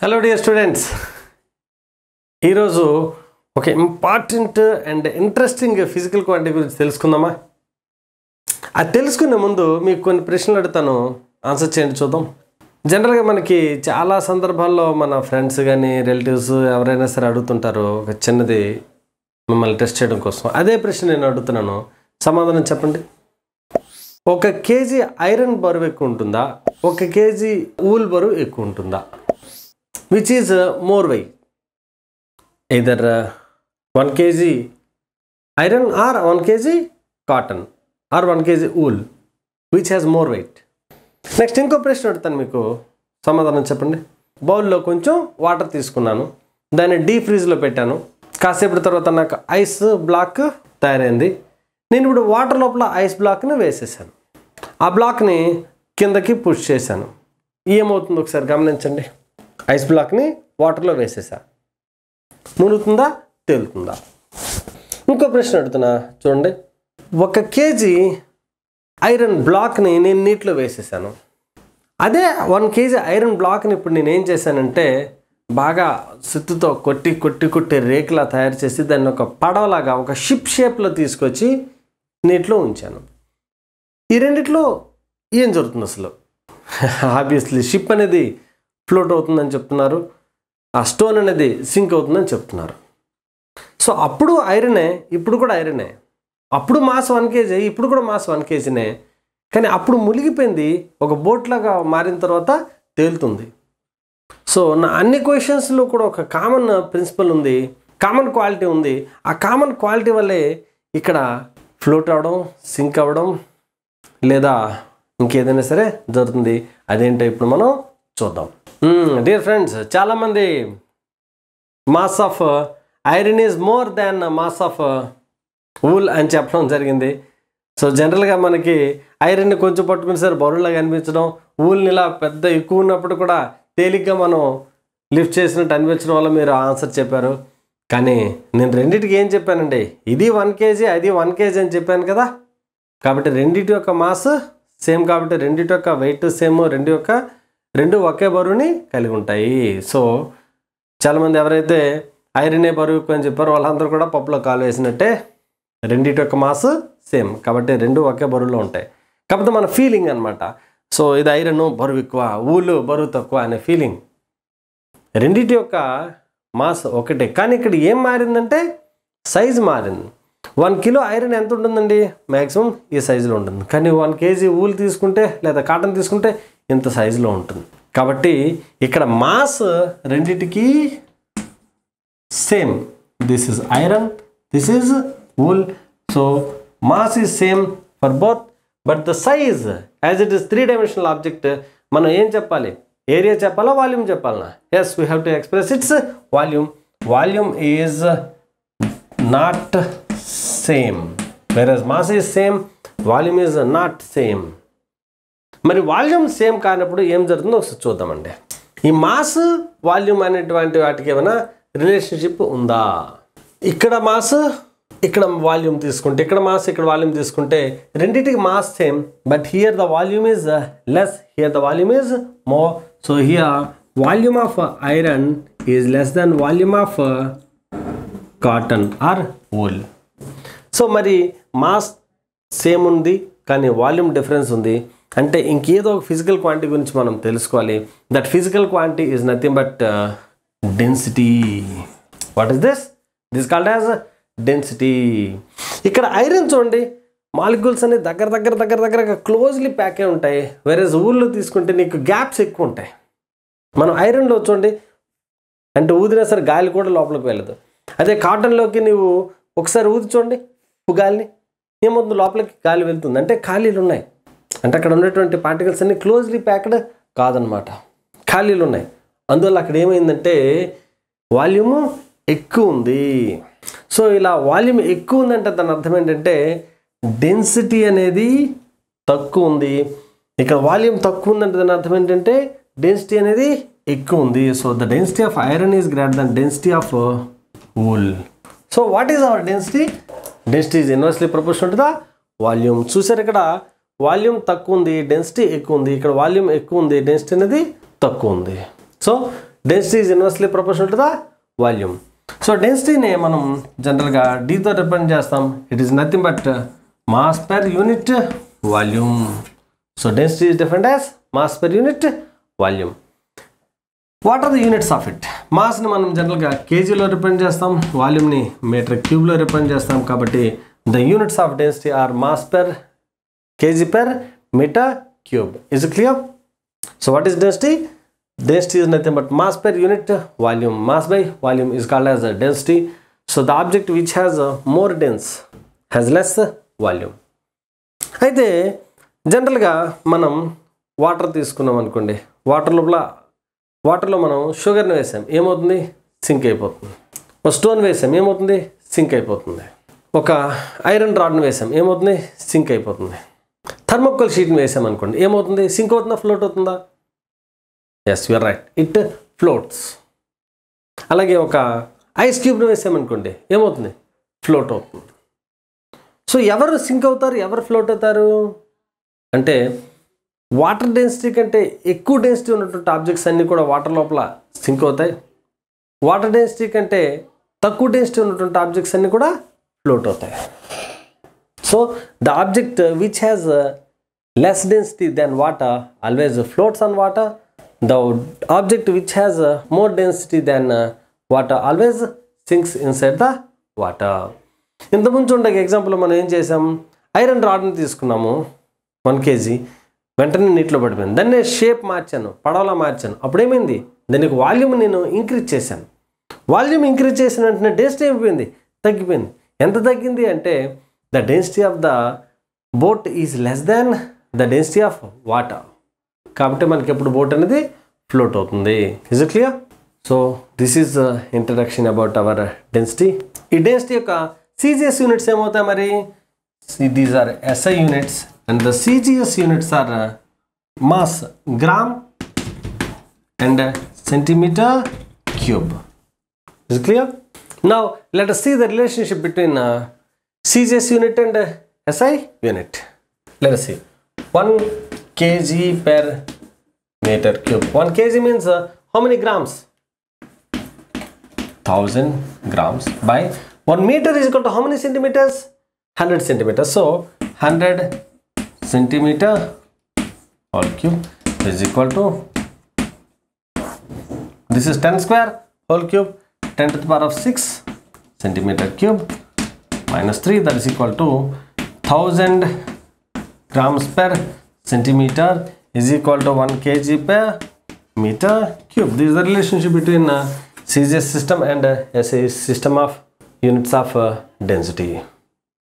Hello dear students ఈరోజు ఒక important and interesting physical quantity గురించి తెలుసుకుందామా అది తెలుసుకునే ముందు మీకు కొన్ని ప్రశ్నలు అడుగుతాను ఆన్సర్ చేయండి చూద్దాం జనరల్గా మనకి చాలా సందర్భాల్లో మన ఫ్రెండ్స్ కానీ రిలేటివ్స్ ఎవరైనా సరే అడుగుతుంటారు ఒక చిన్నది మిమ్మల్ని టెస్ట్ చేయడం కోసం అదే ప్రశ్న నేను అడుగుతున్నాను సమాధానం చెప్పండి ఒక కేజీ ఐరన్ బరువు ఎక్కువ ఉంటుందా ఒక కేజీ ఊల్ బరువు ఎక్కువ ఉంటుందా which is more weight either uh, 1 kg iron or 1 kg cotton or 1 kg wool which has more weight next ఇంకో ప్రశ్న అడుగుతాను మీకు సమాధానం చెప్పండి బౌల్లో కొంచెం వాటర్ తీసుకున్నాను దాన్ని డీ ఫ్రీజ్లో పెట్టాను కాసేపటి తర్వాత నాకు ఐస్ బ్లాక్ తయారైంది నేను ఇప్పుడు వాటర్ లోపల ఐస్ బ్లాక్ని వేసేసాను ఆ బ్లాక్ని కిందకి పుష్ చేశాను ఏమవుతుందో ఒకసారి గమనించండి ఐస్ బ్లాక్ని వాటర్లో వేసేసాను మునుగుతుందా తేలుతుందా ఇంకో ప్రశ్న అడుగుతున్నా చూడండి ఒక కేజీ ఐరన్ బ్లాక్ని నేను నీటిలో వేసేసాను అదే వన్ కేజీ ఐరన్ బ్లాక్ని ఇప్పుడు నేను ఏం చేశానంటే బాగా సుత్తుతో కొట్టి కొట్టి కొట్టి రేకులా తయారు చేసి దాన్ని ఒక పడవలాగా ఒక షిప్ షేప్లో తీసుకొచ్చి నీటిలో ఉంచాను ఈ రెండిట్లో ఏం జరుగుతుంది అసలు ఆబ్వియస్లీ షిప్ అనేది ఫ్లోట్ అవుతుందని చెప్తున్నారు ఆ స్టోన్ అనేది సింక్ అవుతుందని చెప్తున్నారు సో అప్పుడు ఐరనే ఇప్పుడు కూడా ఐరనే అప్పుడు మాస్ వన్ కేజీ ఇప్పుడు కూడా మాస్ వన్ కేజీనే కానీ అప్పుడు మునిగిపోయింది ఒక బోట్ లాగా మారిన తర్వాత తేలుతుంది సో నా అన్ని క్వశ్చన్స్లో కూడా ఒక కామన్ ప్రిన్సిపల్ ఉంది కామన్ క్వాలిటీ ఉంది ఆ కామన్ క్వాలిటీ వల్లే ఇక్కడ ఫ్లోట్ అవ్వడం సింక్ అవ్వడం లేదా ఇంకేదైనా సరే జరుగుతుంది అదేంటో ఇప్పుడు మనం చూద్దాం డియర్ ఫ్రెండ్స్ చాలామంది mass of iron is more than mass of wool అని చెప్పడం జరిగింది సో జనరల్గా మనకి ఐరన్ని కొంచెం పట్టుకుని సరే బరువులాగా అనిపించడం ఊల్ని ఇలా పెద్ద ఎక్కువ ఉన్నప్పుడు కూడా తేలిగ్గా మనం లిఫ్ట్ చేసినట్టు అనిపించడం వల్ల మీరు ఆన్సర్ చెప్పారు కానీ నేను రెండింటికి ఏం చెప్పానండి ఇది వన్ కేజీ అది వన్ కేజీ అని చెప్పాను కదా కాబట్టి రెండింటి యొక్క మాస్ సేమ్ కాబట్టి రెండింటి యొక్క వెయిట్ సేమ్ రెండు యొక్క రెండు ఒకే బరువుని కలిగి ఉంటాయి సో చాలామంది ఎవరైతే ఐరనే బరువు ఎక్కువ అని చెప్పారో వాళ్ళందరూ కూడా పప్పులో కాలు వేసినట్టే రెండింటి యొక్క మాస్ సేమ్ కాబట్టి రెండు ఒకే బరువులో ఉంటాయి కాకపోతే మన ఫీలింగ్ అనమాట సో ఇది ఐరన్ బరువు ఎక్కువ ఊళ్ళు బరువు తక్కువ అనే ఫీలింగ్ రెండింటి యొక్క మాస్ ఒకటే కానీ ఇక్కడ ఏం మారిందంటే సైజ్ మారింది వన్ కిలో ఐరన్ ఎంత ఉంటుందండి మ్యాక్సిమం ఈ సైజులో ఉంటుంది కానీ వన్ కేజీ ఊల్ తీసుకుంటే లేదా కాటన్ తీసుకుంటే ఇంత సైజులో ఉంటుంది కాబట్టి ఇక్కడ మాస్ రెండిటికి same this is iron this is wool so mass is same for both but the size as it is three dimensional object మనం ఏం చెప్పాలి ఏరియా చెప్పాలా వాల్యూమ్ చెప్పాలనా yes we have to express its volume volume is not same versus mass is same volume is not same మరి volume same కానప్పుడు ఏం జరుగుతుందో ఒకసారి చూద్దామండి ఈ మాస్ వాల్యూమ్ అనేటువంటి వాటికి ఏమైనా రిలేషన్షిప్ ఉందా ఇక్కడ మాస్ ఇక్కడ వాల్యూమ్ తీసుకుంటే ఇక్కడ మాస్ ఇక్కడ వాల్యూమ్ తీసుకుంటే రెండింటికి mass same but here the volume is less here the volume is more so here volume of iron is less than volume of cotton or wool so మరి mass same ఉంది కానీ volume difference ఉంది అంటే ఇంకేదో ఒక physical quantity గురించి మనం తెలుసుకోవాలి that physical quantity is nothing but density what is this this called as density ఇక్కడ ఐరన్ చూడండి మాలిక్యూల్స్ అన్ని దగ్గర దగ్గర దగ్గర దగ్గర క్లోజ్లీ ప్యాక్ అయి ఉంటాయి వేరే ఊళ్ళో తీసుకుంటే నీకు గ్యాప్స్ ఎక్కువ ఉంటాయి మనం ఐరన్లో చూడండి అంటే ఊదినా సరే గాలి కూడా లోపలికి వెళ్ళదు అదే కాటన్లోకి నువ్వు ఒకసారి ఊది చూడండి గాలిని ఏమవుతుంది లోపలికి గాలి వెళ్తుంది అంటే ఖాళీలు ఉన్నాయి అంటే అక్కడ ఉన్నటువంటి పార్టికల్స్ అన్ని క్లోజ్లీ ప్యాక్డ్ కాదనమాట ఖాళీలు ఉన్నాయి అందువల్ల అక్కడ ఏమైందంటే వాల్యూము ఎక్కువ ఉంది సో ఇలా వాల్యూమ్ ఎక్కువ ఉందంటే దాని అర్థం ఏంటంటే డెన్సిటీ అనేది తక్కువ ఉంది ఇక్కడ వాల్యూమ్ తక్కువ ఉందంటే దాని అర్థం ఏంటంటే డెన్సిటీ అనేది ఎక్కువ ఉంది so the density of iron is greater than density of wool so what is our density density is inversely proportion to the volume చూసారు ఇక్కడ వాల్యూమ్ తక్కువ ఉంది డెన్సిటీ ఎక్కువ ఉంది ఇక్కడ వాల్యూమ్ ఎక్కువ ఉంది డెన్సిటీ అనేది తక్కువ ఉంది so density is inversely proportional to the volume so డెన్సిటీని మనం జనరల్గా డీతో రిప్రజెంట్ చేస్తాం it is nothing but mass per unit volume so density is different as mass per unit volume what are the units of it మాస్ని మనం జనరల్గా కేజీలో represent చేస్తాం వాల్యూమ్ని metre క్యూబ్లో represent చేస్తాం కాబట్టి the units of density are mass per kg per metre cube is clear so what is density density is nothing but mass per unit volume mass by volume is called as a density so the object which has a more dense has less volume అయితే జనరల్గా మనం water తీసుకున్నాం అనుకోండి water లోపల వాటర్లో మనం షుగర్ని వేసాం ఏమవుతుంది సింక్ అయిపోతుంది ఒక స్టోన్ వేసాం ఏమవుతుంది సింక్ అయిపోతుంది ఒక ఐరన్ రాడ్ని వేసాం ఏమవుతుంది సింక్ అయిపోతుంది థర్మోకోల్ షీట్ని వేసాం అనుకోండి ఏమవుతుంది సింక్ అవుతుందా ఫ్లోట్ అవుతుందా yes you're right it floats అలాగే ఒక ఐస్ క్యూబ్ని వేసామనుకోండి ఏమవుతుంది ఫ్లోట్ అవుతుంది సో ఎవరు సింక్ అవుతారు ఎవరు ఫ్లోట్ అవుతారు అంటే వాటర్ డెన్సిటీ కంటే ఎక్కువ డెన్సిటీ ఉన్నటువంటి ఆబ్జెక్ట్స్ అన్నీ కూడా వాటర్ లోపల సింక్ అవుతాయి వాటర్ డెన్సిటీ కంటే తక్కువ డెన్సిటీ ఉన్నటువంటి ఆబ్జెక్ట్స్ అన్నీ కూడా ఫ్లోట్ అవుతాయి so the object which has less density than water always floats on water the object which has uh, more density than uh, water always sinks inside the water ఇంతకుముందు చూడండి example మనం ఏం చేసాం iron రాడ్ని తీసుకున్నాము one KG వెంటనే నీటిలో పడిపోయింది దాన్ని షేప్ మార్చాను పడవలా మార్చాను అప్పుడు ఏమైంది దానికి వాల్యూమ్ నేను ఇంక్రీజ్ చేశాను వాల్యూమ్ ఇంక్రీజ్ చేసిన వెంటనే డెన్సిటీ అయిపోయింది తగ్గిపోయింది ఎంత తగ్గింది అంటే the density of the boat is less than the density of water కాబట్టి మనకి ఎప్పుడు బోట్ అనేది ఫ్లోట్ అవుతుంది is it clear so this is introduction about our density ఈ డెన్సిటీ యొక్క సీజిఎస్ యూనిట్స్ ఏమవుతాయి మరి these are SI units and the CGS units are mass gram and centimetre cube is clear now let us see the relationship between uh, CGS unit and uh, SI unit. Let us see. 1 kg per meter cube. 1 kg means uh, how many grams? 1000 grams by 1 meter is equal to how many centimeters? 100 centimeters. So 100 centimeter whole cube is equal to this is 10 square whole cube 10 to the power of 6 centimeter cube minus 3 that is equal to 1000 grams per centimeter is equal to 1 kg per meter cube. This is the relationship between uh, CGS system and uh, SI system of units of uh, density.